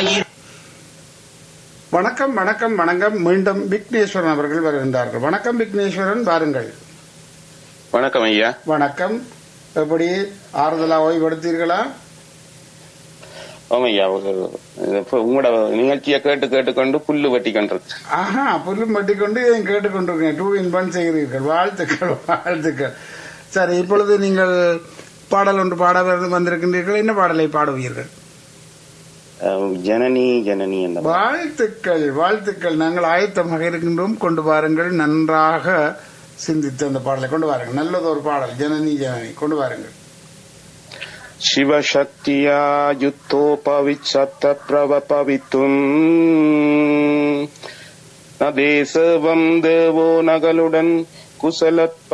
ஆயிரம் வணக்கம் வணக்கம் வணக்கம் மீண்டும் விக்னேஸ்வரன் அவர்கள் வருகின்றார்கள் வணக்கம் விக்னேஸ்வரன் வாருங்கள் வணக்கம் ஐயா வணக்கம் எப்படி ஆறுதலா ஓய்வெடுத்தீர்களா ஆமா ஐயா ஒரு- இப்ப உங்களோட நிகழ்ச்சியை கேட்டு கேட்டுக்கொண்டு புல்லு வெட்டி கொண்டிருக்கு ஆஹா புல்லும் பட்டிக்கொண்டு இதையும் கேட்டுக்கொண்டிருக்கேன் டூ இன் ஒன் செய்கிறீர்கள் வாழ்த்துக்கள் வாழ்த்துக்கள் சரி இப்பொழுது நீங்கள் பாடல் ஒன்று பாட வந்து- வந்திருக்கின்றீர்கள் என்ன பாடலை பாடுவீர்கள் அஹ், ஜனனி ஜனனி என்ற வாழ்த்துக்கள் வாழ்த்துக்கள் நாங்கள் ஆயத்தமாக இருக்கின்றோம் கொண்டு வாருங்கள் நன்றாக சிந்தித்து அந்த பாடலை கொண்டு வாருங்கள் நல்லது ஒரு பாடல் ஜனனி ஜனனி கொண்டு வாருங்கள் ಶಿವಶಕ್ತಿಯ ಯುಕ್ತೋಪವಿಚ್ಚತ್ತ ಪ್ರವಪವಿತುಂ ನ ದೇಸವಂ ದೇವೋ ನಗಲುಡನ್ ಕುಶಲತ್